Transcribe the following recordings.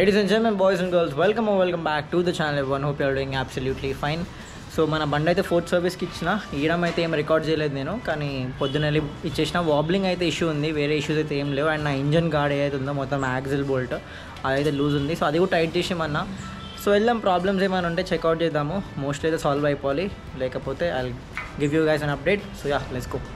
Ladies and gentlemen, boys and girls, welcome or welcome back to the channel everyone. Hope you are doing absolutely fine. So మన బండి అయితే fourth సర్వీస్కి ఇచ్చిన ఈయడం అయితే ఏం record చేయలేదు నేను కానీ పొద్దున వెళ్ళి ఇచ్చేసిన వాబ్లింగ్ అయితే ఇష్యూ ఉంది వేరే ఇష్యూస్ అయితే ఏం లేవు అండ్ నా ఇంజన్ గార్డ్ ఏదైతే ఉందో మొత్తం యాక్సిల్ బోల్ట్ అదైతే లూజ్ ఉంది సో అది కూడా టైట్ చేసేమన్నా సో వెళ్దాం ప్రాబ్లమ్స్ ఏమైనా ఉంటే చెక్అవుట్ చేద్దాము మోస్ట్లీ అయితే సాల్వ్ అయిపోవాలి లేకపోతే I give you guys an update so yeah let's go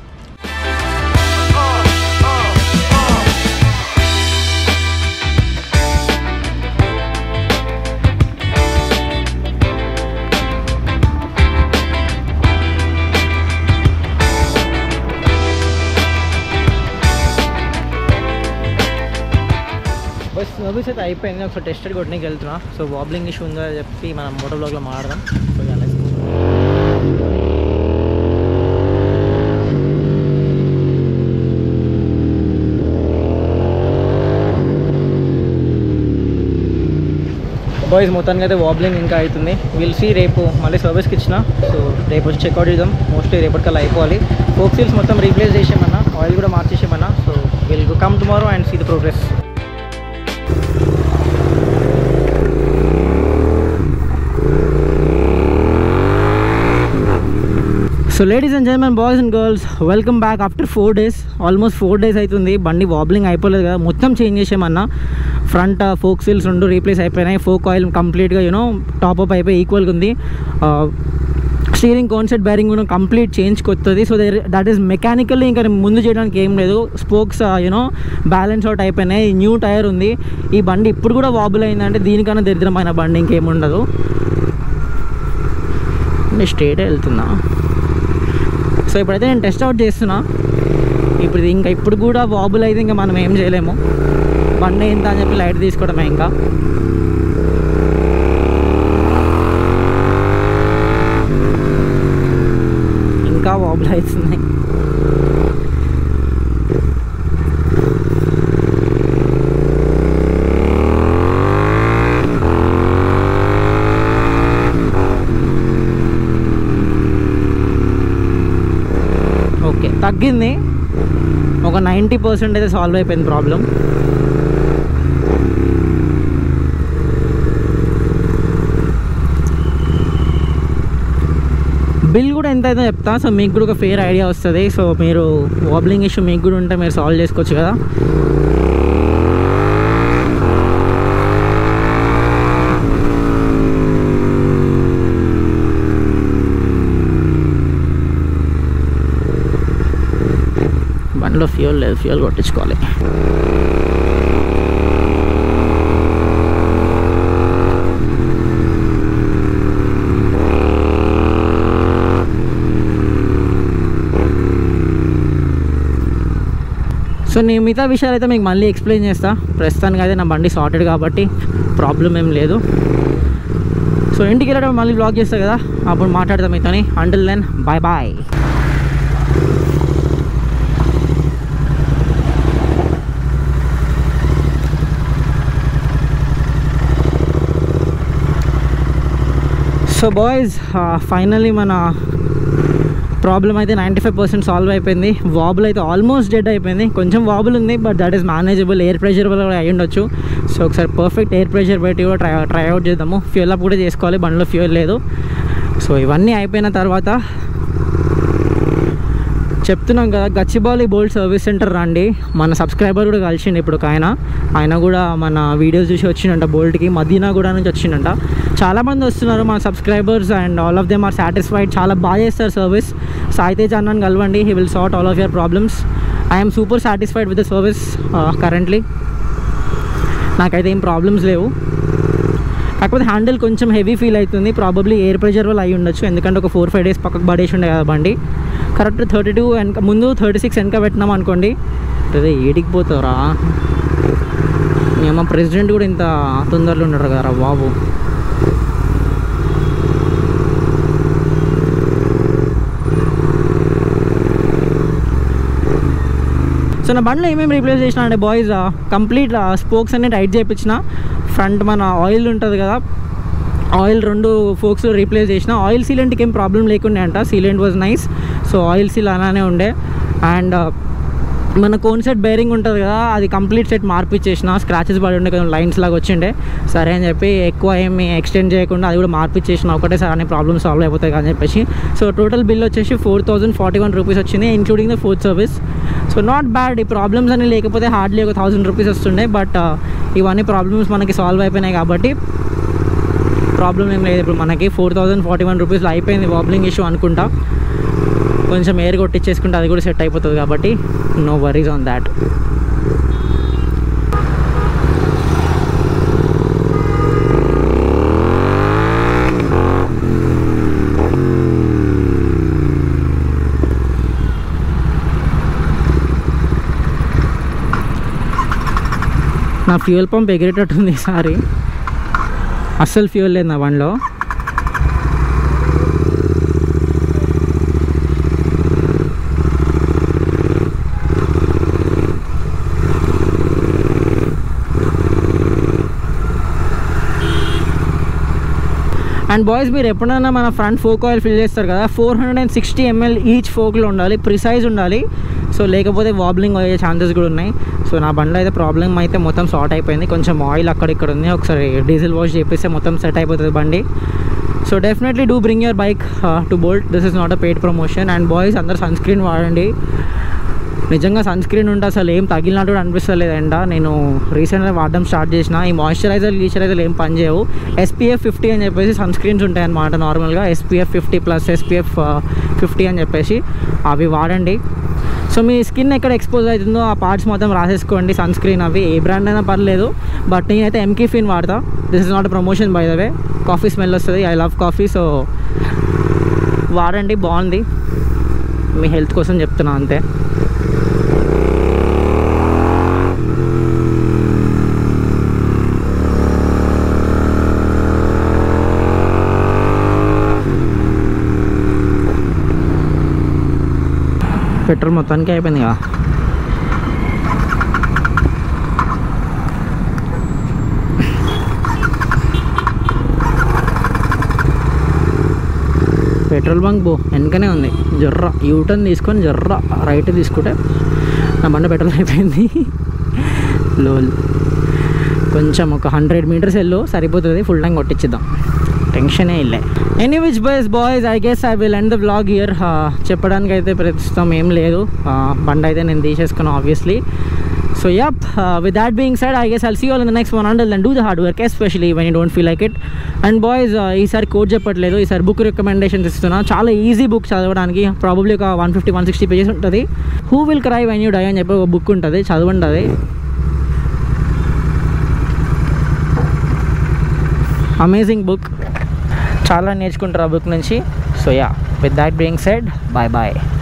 బస్ సర్వీస్ అయితే అయిపోయింది ఒకసారి టెస్టెడ్ కొట్టడానికి వెళ్తున్నా సో వాబ్లింగ్ ఇష్యూ ఉందో అని చెప్పి మనం మోటో బ్లాగ్లో మాడదాం so yeah, let's go. Boys మొత్తానికి అయితే వాబ్లింగ్ ఇంకా అవుతుంది విల్ సీ రేపు మళ్ళీ సర్వీస్కి ఇచ్చిన సో రేపు వచ్చి చెక్అవుట్ చేద్దాం మోస్ట్లీ రేపటికల్లా అయిపోవాలి ఫోక్ సీల్స్ మొత్తం రీప్లేస్ చేసేమన్నా ఆయిల్ కూడా మార్చేసేమన్నా so will come tomorrow and see the progress so ladies and gentlemen boys and girls welcome back after four days almost four days అవుతుంది బండి వాబ్లింగ్ అయిపోలేదు కదా మొత్తం చేంజ్ చేసామన్నా ఫ్రంట్ ఫోక్ సీల్స్ రెండు రీప్లేస్ అయిపోయినాయి ఫోక్ ఆయిల్ కంప్లీట్గా you know top up అయిపోయి ఈక్వల్గా ఉంది స్టీరింగ్ కాన్సెప్ట్ బేరింగ్ కూడా కంప్లీట్ చేంజ్ కొత్తది సో దట్ ఈస్ మెకానికల్లీ ఇంకా ముందు చేయడానికి ఏం లేదు స్పోక్స్ యూనో బ్యాలెన్స్ అవుట్ అయిపోయినాయి న్యూ టైర్ ఉంది ఈ బండి ఇప్పుడు కూడా వాబుల్ అయిందంటే దీనికన్నా దరిద్రమైన బండి ఇంకేముండదు నేను స్ట్రేట్ వెళ్తున్నా సో ఇప్పుడైతే నేను టెస్ట్ అవుట్ చేస్తున్నా ఇప్పుడు ఇది ఇంకా ఇప్పుడు కూడా వాబుల్ అయితే ఇంకా మనం ఏం చేయలేము బండి ఎంత అని చెప్పి లైట్ తీసుకోవడమే ఇంకా ఇంకా వాబుల్ అవుతున్నాయి ఓకే తగ్గింది ఒక నైంటీ పర్సెంట్ అయితే సాల్వ్ అయిపోయింది ప్రాబ్లం బిల్ కూడా ఎంత అయితే చెప్తా సో మీకు కూడా ఒక ఫేర్ ఐడియా వస్తుంది సో మీరు వాబ్లింగ్ ఇష్యూ మీకు కూడా ఉంటే మీరు సాల్వ్ చేసుకోవచ్చు కదా బండిలో ఫ్యూల్ లేదు ఫ్యూల్ కొట్టించుకోవాలి సో నేను మిగతా విషయాలు అయితే మీకు మళ్ళీ ఎక్స్ప్లెయిన్ చేస్తా ప్రస్తుతానికి అయితే నా బండి సార్టెడ్ కాబట్టి ప్రాబ్లం ఏం లేదు సో ఇంటికి వెళ్ళడం మళ్ళీ బ్లాగ్ చేస్తా కదా అప్పుడు మాట్లాడతాం మీతోని until then bye bye so boys finally మన ప్రాబ్లం అయితే నైంటీ ఫైవ్ పర్సెంట్ సాల్వ్ అయిపోయింది వాబుల్ అయితే ఆల్మోస్ట్ డెడ్ అయిపోయింది కొంచెం వాబుల్ ఉంది but that is manageable air pressure వల్ల కూడా అయి ఉండొచ్చు సో ఒకసారి పర్ఫెక్ట్ ఎయిర్ ప్రెషర్ పెట్టి కూడా ట్రై ట్రై అవుట్ చేద్దాము ఫ్యూల్ అప్ కూడా చేసుకోవాలి బండిలో ఫ్యూల్ లేదు సో ఇవన్నీ అయిపోయిన తర్వాత చెప్తున్నాం కదా గచ్చిబాలి బోల్డ్ సర్వీస్ సెంటర్ రండి మన సబ్స్క్రైబర్ కూడా కలిసిండు ఇప్పుడు ఒక ఆయన ఆయన కూడా మన వీడియోస్ చూసి వచ్చిండంట బోల్ట్కి మదీనా కూడా నుంచి వచ్చిండంట చాలామంది వస్తున్నారు మన subscribers and all of them are satisfied చాలా బాగా చేస్తారు సర్వీస్ సాయితేజ్ అన్నని కలవండి he will sort all of your problems I'm super satisfied with the service currently నాకైతే ఏం ప్రాబ్లమ్స్ లేవు కాకపోతే హ్యాండిల్ కొంచెం హెవీ ఫీల్ అవుతుంది ప్రాబబ్లీ ఎయిర్ ప్రెషర్ వల్ల అయి ఉండొచ్చు ఎందుకంటే ఒక ఫోర్ ఫైవ్ డేస్ పక్కకు పడేసి ఉండే కదా బండి కరెక్ట్ థర్టీ టూ వెనక ముందు థర్టీ సిక్స్ వెనక పెట్టినాం అనుకోండి అదే ఏడికి పోతావురా మేము ప్రెసిడెంట్ కూడా ఇంత తొందరలో ఉండరు కదా బాబు సో నా బండ్లో ఏమేమి రీప్లేస్ చేసిన అంటే బాయ్స్ కంప్లీట్ స్పోక్స్ అన్ని టైట్ చేయించిన ఫ్రంట్ మన ఆయిల్ ఉంటుంది కదా ఆయిల్ రెండు ఫోక్స్ రీప్లేస్ చేసిన ఆయిల్ సీలెంట్కి ఏం ప్రాబ్లం లేకుండే అంట sealant was nice so oil seal అలానే ఉండే అండ్ మన కోన్ సెట్ బేరింగ్ ఉంటుంది కదా అది కంప్లీట్ సెట్ మార్పిచ్చేసిన స్క్రాచెస్ పడి ఉండే కొంచెం లైన్స్ లాగా వచ్చిండే సరే అని చెప్పి ఎక్కువ ఏమి ఎక్స్టెండ్ చేయకుండా అది కూడా మార్పిచ్చేసిన ఒకటే సార్ అనే ప్రాబ్లమ్ సాల్వ్ అయిపోతాయి అని చెప్పేసి సో టోటల్ బిల్ వచ్చేసి four thousand forty one rupees వచ్చింది including the food service so not bad ఈ ప్రాబ్లమ్స్ అని లేకపోతే హార్డ్లీ ఒక థౌసండ్ రూపీస్ వస్తుండే బట్ ఇవన్నీ ప్రాబ్లమ్స్ మనకి సాల్వ్ అయిపోయినాయి కాబట్టి ప్రాబ్లం ఏం లేదు ఇప్పుడు మనకి ఫోర్ థౌసండ్ ఫార్టీ వన్ రూపీస్లో అయిపోయింది వాబ్లింగ్ ఇష్యూ అనుకుంటా కొంచెం ఎయిర్ కొట్టించేసుకుంటే అది కూడా సెట్ అయిపోతుంది కాబట్టి నో వరీస్ ఆన్ దాట్ నా ఫ్యూయల్ పంప్ ఎగిరేటట్టుంది ఈసారి అస్సలు ఫ్యూయల్ లేదు నా బండిలో అండ్ బాయ్స్ మీరు ఎప్పుడైనా మన ఫ్రంట్ ఫోక్ ఆయిల్ ఫిల్ చేస్తారు కదా four hundred and sixty ML each ఫోక్లో ఉండాలి ప్రిసైజ్ ఉండాలి సో లేకపోతే వాబ్లింగ్ అయ్యే ఛాన్సెస్ కూడా ఉన్నాయి సో నా బండిలో అయితే ప్రాబ్లం అయితే మొత్తం సార్ట్ అయిపోయింది కొంచెం ఆయిల్ అక్కడ ఇక్కడ ఉంది ఒకసారి డీజిల్ వాష్ చేపిస్తే మొత్తం సెట్ అయిపోతుంది బండి so definitely do bring your bike to Bolt this is not a paid promotion and boys అందరు సన్ స్క్రీన్ వాడండి నిజంగా సన్ స్క్రీన్ ఉంటే అసలు ఏం తగిలినట్టు కూడా అనిపిస్తలేదు ఎండ నేను రీసెంట్గా వాడడం స్టార్ట్ చేసిన ఈ మాయిశ్చరైజర్ గీచరైజర్ ఏం పని చేయవు ఎస్పీఎఫ్ ఫిఫ్టీ అని చెప్పేసి సన్ స్క్రీన్స్ ఉంటాయి అన్నమాట నార్మల్గా SPF fifty plus SPF fifty అని చెప్పేసి అవి వాడండి సో మీ స్కిన్ ఎక్కడ ఎక్స్పోజ్ అవుతుందో ఆ పార్ట్స్ మొత్తం రాసేసుకోండి సన్ స్క్రీన్ అవి ఏ బ్రాండ్ అయినా పర్లేదు బట్ నేనైతే ఎంకీ ఫిన్ వాడతా this is not promotion by the way coffee smell వస్తుంది ఐ లవ్ కాఫీ సో వాడండి బాగుంది మీ హెల్త్ కోసం చెప్తున్నా అంతే పెట్రోల్ మొత్తానికి అయిపోయింది కదా పెట్రోల్ బంక్ బో వెనకనే ఉంది జర్ర యూటర్న్ తీసుకొని జర్ర రైట్ తీసుకుంటే నా బండి పెట్రోల్ అయిపోయింది లోల్ కొంచెం ఒక హండ్రెడ్ మీటర్స్ వెళ్ళు సరిపోతుంది ఫుల్ టైం కొట్టించిద్దాం టెన్షనే ఇల్లే any which boys boys I guess I will end the vlog here చెప్పడానికి అయితే ప్రస్తుతం ఏం లేదు బండి అయితే నేను తీసేసుకున్నాను obviously so yup with that being said I guess I'll see all in the next one until then do the hard work especially when you don't feel like it and boys ఈసారి code చెప్పట్లేదు ఈసారి book recommendations ఇస్తున్నా చాలా easy book చదవడానికి probably ఒక one fifty one sixty pages ఉంటుంది who will cry when you die అని చెప్పి ఒక బుక్ ఉంటుంది చదవండి అది అమేజింగ్ బుక్ చాలా నేర్చుకుంటారు ఆ బుక్ నుంచి so yeah with that being said bye bye